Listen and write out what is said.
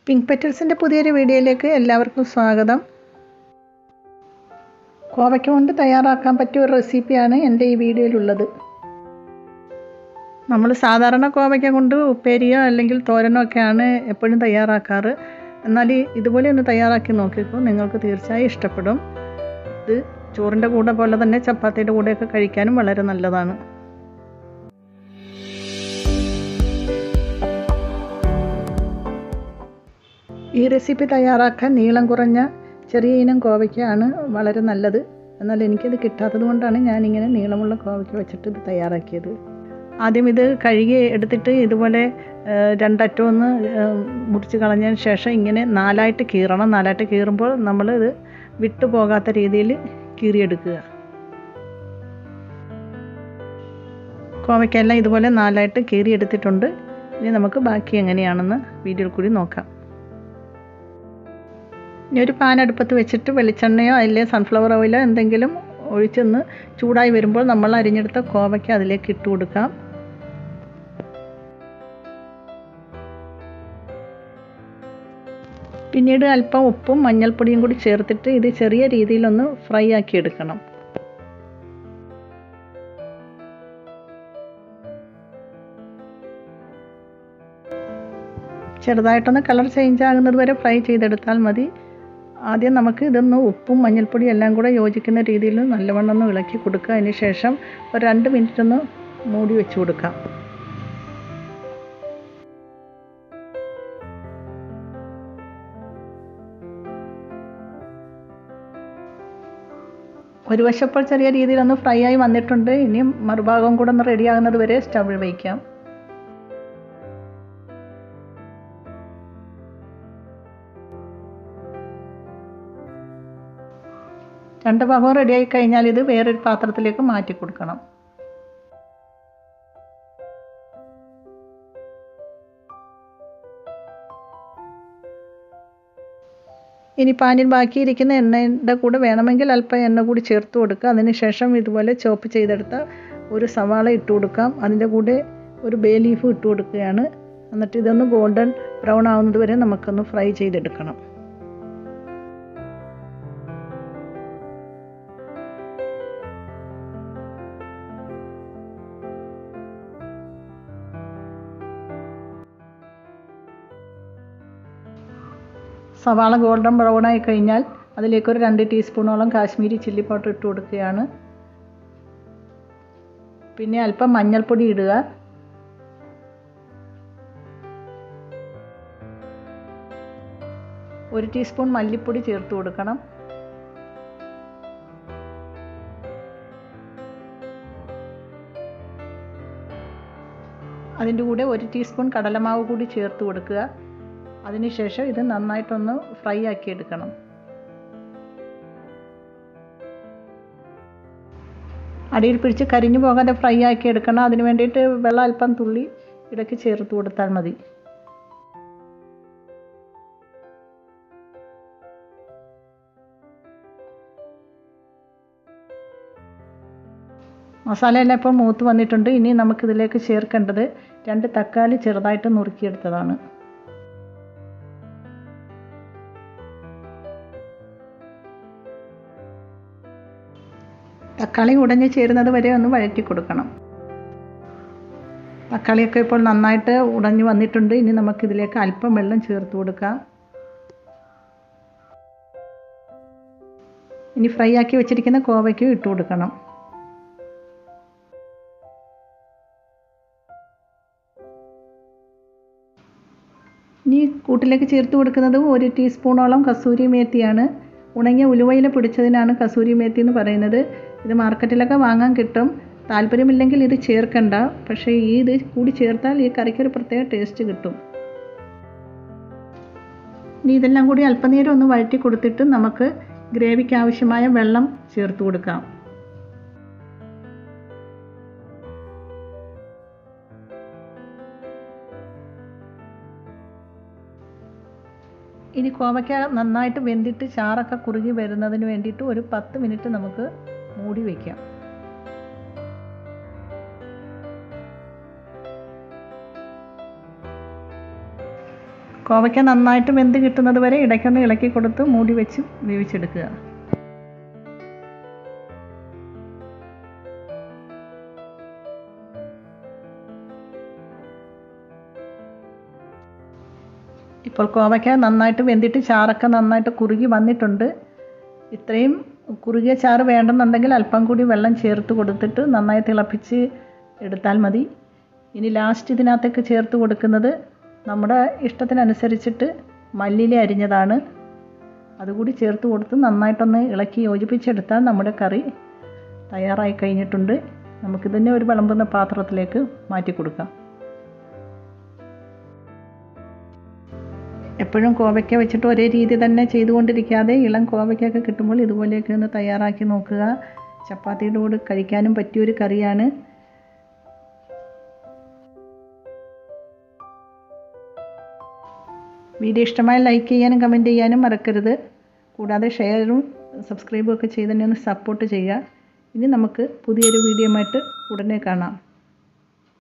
pink പെറ്റൽസിൻ്റെ പുതിയൊരു വീഡിയോയിലേക്ക് എല്ലാവർക്കും സ്വാഗതം കോവയ്ക്ക കൊണ്ട് തയ്യാറാക്കാൻ പറ്റിയ ഒരു റെസിപ്പിയാണ് എൻ്റെ ഈ വീഡിയോയിലുള്ളത് നമ്മൾ സാധാരണ കോവയ്ക്ക കൊണ്ട് ഉപ്പേരിയോ അല്ലെങ്കിൽ തോരനോ ഒക്കെയാണ് എപ്പോഴും തയ്യാറാക്കാറ് എന്നാൽ ഇതുപോലെ ഒന്ന് തയ്യാറാക്കി നോക്കിക്കോ നിങ്ങൾക്ക് തീർച്ചയായും ഇഷ്ടപ്പെടും ഇത് ചോറിൻ്റെ കൂടെ പോലെ തന്നെ ചപ്പാത്തിയുടെ കൂടെയൊക്കെ കഴിക്കാനും വളരെ നല്ലതാണ് ഈ റെസിപ്പി തയ്യാറാക്കാൻ നീളം കുറഞ്ഞ ചെറിയ ഇനം കോവയ്ക്കാണ് വളരെ നല്ലത് എന്നാൽ എനിക്കത് കിട്ടാത്തത് കൊണ്ടാണ് ഞാനിങ്ങനെ നീളമുള്ള കോവയ്ക്ക വെച്ചിട്ട് ഇത് തയ്യാറാക്കിയത് ആദ്യം ഇത് കഴുകി എടുത്തിട്ട് ഇതുപോലെ രണ്ടറ്റം ഒന്ന് മുറിച്ച് കളഞ്ഞതിന് ശേഷം ഇങ്ങനെ നാലായിട്ട് കീറണം നാലായിട്ട് കീറുമ്പോൾ നമ്മൾ ഇത് വിട്ടു പോകാത്ത രീതിയിൽ കീറിയെടുക്കുക കോവയ്ക്കെല്ലാം ഇതുപോലെ നാലായിട്ട് കീറിയെടുത്തിട്ടുണ്ട് ഇനി നമുക്ക് ബാക്കി എങ്ങനെയാണെന്ന് വീഡിയോയിൽ കൂടി നോക്കാം ഇനി ഒരു പാൻ അടുപ്പത്ത് വെച്ചിട്ട് വെളിച്ചെണ്ണയോ അതിലെ സൺഫ്ലവർ ഓയിലോ എന്തെങ്കിലും ഒഴിച്ചൊന്ന് ചൂടായി വരുമ്പോൾ നമ്മൾ അരിഞ്ഞെടുത്ത കോവയ്ക്ക് അതിലേക്ക് ഇട്ട് കൊടുക്കാം പിന്നീട് അല്പം ഉപ്പും മഞ്ഞൾപ്പൊടിയും കൂടി ചേർത്തിട്ട് ഇത് ചെറിയ രീതിയിലൊന്ന് ഫ്രൈ ആക്കി എടുക്കണം ചെറുതായിട്ടൊന്ന് കളർ ചേഞ്ച് ആകുന്നത് വരെ ഫ്രൈ ചെയ്തെടുത്താൽ മതി ആദ്യം നമുക്ക് ഇതൊന്ന് ഉപ്പും മഞ്ഞൾപ്പൊടിയും എല്ലാം കൂടെ യോജിക്കുന്ന രീതിയിൽ നല്ലവണ്ണം ഒന്ന് ഇളക്കി കൊടുക്കുക അതിന് ശേഷം ഒരു രണ്ട് മിനിറ്റ് ഒന്ന് മൂടി വെച്ച് കൊടുക്കാം ഒരു വശപ്പോൾ ചെറിയ രീതിയിലൊന്ന് ഫ്രൈ ആയി വന്നിട്ടുണ്ട് ഇനി മറുഭാഗം കൂടെ ഒന്ന് റെഡിയാകുന്നത് വരെ സ്റ്റവിൽ വയ്ക്കാം രണ്ട് ഭാഗവും റെഡിയായി കഴിഞ്ഞാൽ ഇത് വേറൊരു പാത്രത്തിലേക്ക് മാറ്റി കൊടുക്കണം ഇനി പാനിൽ ബാക്കിയിരിക്കുന്ന എണ്ണയുടെ കൂടെ വേണമെങ്കിൽ അല്പം എണ്ണ കൂടി ചേർത്ത് കൊടുക്കുക അതിനുശേഷം ഇതുപോലെ ചോപ്പ് ചെയ്തെടുത്ത ഒരു സവാള ഇട്ട് കൊടുക്കാം അതിൻ്റെ കൂടെ ഒരു ബേ ലീഫ് ഇട്ട് കൊടുക്കുകയാണ് എന്നിട്ട് ഇതൊന്ന് ഗോൾഡൻ ബ്രൗൺ ആവുന്നത് വരെ നമുക്കൊന്ന് ഫ്രൈ ചെയ്തെടുക്കണം സവാള ഗോൾഡൻ ബ്രൗൺ ആയി കഴിഞ്ഞാൽ അതിലേക്ക് ഒരു രണ്ട് ടീസ്പൂണോളം കാശ്മീരി ചില്ലി പൗഡർ ഇട്ട് കൊടുക്കുകയാണ് പിന്നെ അല്പം മഞ്ഞൾപ്പൊടി ഇടുക ഒരു ടീസ്പൂൺ മല്ലിപ്പൊടി ചേർത്ത് കൊടുക്കണം അതിൻ്റെ കൂടെ ഒരു ടീസ്പൂൺ കടലമാവ് കൂടി ചേർത്ത് കൊടുക്കുക അതിനുശേഷം ഇത് നന്നായിട്ടൊന്ന് ഫ്രൈ ആക്കി എടുക്കണം അടിയിൽ പിടിച്ച് കരിഞ്ഞു പോകാതെ ഫ്രൈ ആക്കി എടുക്കണം അതിന് വേണ്ടിയിട്ട് വെള്ളം അല്പം തുള്ളി ഇടയ്ക്ക് ചേർത്ത് കൊടുത്താൽ മതി മസാലയെല്ലാം ഇപ്പോൾ മൂത്ത് വന്നിട്ടുണ്ട് ഇനി നമുക്കിതിലേക്ക് ചേർക്കേണ്ടത് രണ്ട് തക്കാളി ചെറുതായിട്ട് നുറുക്കിയെടുത്തതാണ് തക്കാളി ഉടഞ്ഞ് ചേരുന്നത് വരെ ഒന്ന് വഴറ്റി കൊടുക്കണം തക്കാളിയൊക്കെ ഇപ്പോൾ നന്നായിട്ട് ഉടഞ്ഞു വന്നിട്ടുണ്ട് ഇനി നമുക്കിതിലേക്ക് അല്പം വെള്ളം ചേർത്ത് കൊടുക്കാം ഇനി ഫ്രൈ ആക്കി വെച്ചിരിക്കുന്ന കോവയ്ക്കും ഇട്ട് കൊടുക്കണം ഇനി കൂട്ടിലേക്ക് ചേർത്ത് കൊടുക്കുന്നത് ഒരു ടീസ്പൂണോളം കസൂരി മേത്തിയാണ് ഉണങ്ങിയ ഉലുവയില പിടിച്ചതിനാണ് കസൂരി മേത്തി എന്ന് പറയുന്നത് ഇത് മാർക്കറ്റിലൊക്കെ വാങ്ങാൻ കിട്ടും താല്പര്യമില്ലെങ്കിൽ ഇത് ചേർക്കണ്ട പക്ഷേ ഈ ഇത് കൂടി ചേർത്താൽ ഈ കറിക്കൊരു പ്രത്യേക ടേസ്റ്റ് കിട്ടും ഇനി ഇതെല്ലാം കൂടി അല്പനേരം ഒന്ന് വഴറ്റി കൊടുത്തിട്ട് നമുക്ക് ഗ്രേവിക്ക് ആവശ്യമായ വെള്ളം ചേർത്ത് കൊടുക്കാം ഇനി കോവയ്ക്ക നന്നായിട്ട് വെന്തിട്ട് ചാറൊക്കെ കുറുകി വരുന്നതിന് വേണ്ടിയിട്ട് ഒരു പത്ത് മിനിറ്റ് നമുക്ക് മൂടി വയ്ക്കാം കോവയ്ക്ക നന്നായിട്ട് വെന്ത് കിട്ടുന്നത് വരെ ഇടയ്ക്കൊന്ന് ഇളക്കി കൊടുത്ത് മൂടി വെച്ച് വേവിച്ചെടുക്കുക ഇപ്പോൾ കോവയ്ക്ക നന്നായിട്ട് വെന്തിട്ട് ചാറൊക്കെ നന്നായിട്ട് കുറുകി വന്നിട്ടുണ്ട് ഇത്രയും കുറുകിയ ചാറ് വേണ്ടെന്നുണ്ടെങ്കിൽ അല്പം കൂടി വെള്ളം ചേർത്ത് കൊടുത്തിട്ട് നന്നായി തിളപ്പിച്ച് എടുത്താൽ മതി ഇനി ലാസ്റ്റ് ഇതിനകത്തേക്ക് ചേർത്ത് കൊടുക്കുന്നത് നമ്മുടെ ഇഷ്ടത്തിനനുസരിച്ചിട്ട് മല്ലിയില അരിഞ്ഞതാണ് അതുകൂടി ചേർത്ത് കൊടുത്ത് നന്നായിട്ടൊന്ന് ഇളക്കി യോജിപ്പിച്ചെടുത്താൽ നമ്മുടെ കറി തയ്യാറായി കഴിഞ്ഞിട്ടുണ്ട് നമുക്കിതിനെ ഒരു വിളമ്പുന്ന പാത്രത്തിലേക്ക് മാറ്റി കൊടുക്കാം എപ്പോഴും കോവയ്ക്ക വെച്ചിട്ട് ഒരേ രീതി തന്നെ ചെയ്തുകൊണ്ടിരിക്കാതെ ഇളം കോവയ്ക്കൊക്കെ കിട്ടുമ്പോൾ ഇതുപോലെയൊക്കെ ഒന്ന് തയ്യാറാക്കി നോക്കുക ചപ്പാത്തിയുടെ കൂടെ കഴിക്കാനും പറ്റിയൊരു കറിയാണ് വീഡിയോ ഇഷ്ടമായി ലൈക്ക് ചെയ്യാനും കമൻറ്റ് ചെയ്യാനും മറക്കരുത് കൂടാതെ ഷെയറും സബ്സ്ക്രൈബും ഒക്കെ ചെയ്ത് തന്നെ ഒന്ന് സപ്പോർട്ട് ചെയ്യുക ഇനി നമുക്ക് പുതിയൊരു വീഡിയോ ആയിട്ട് ഉടനെ കാണാം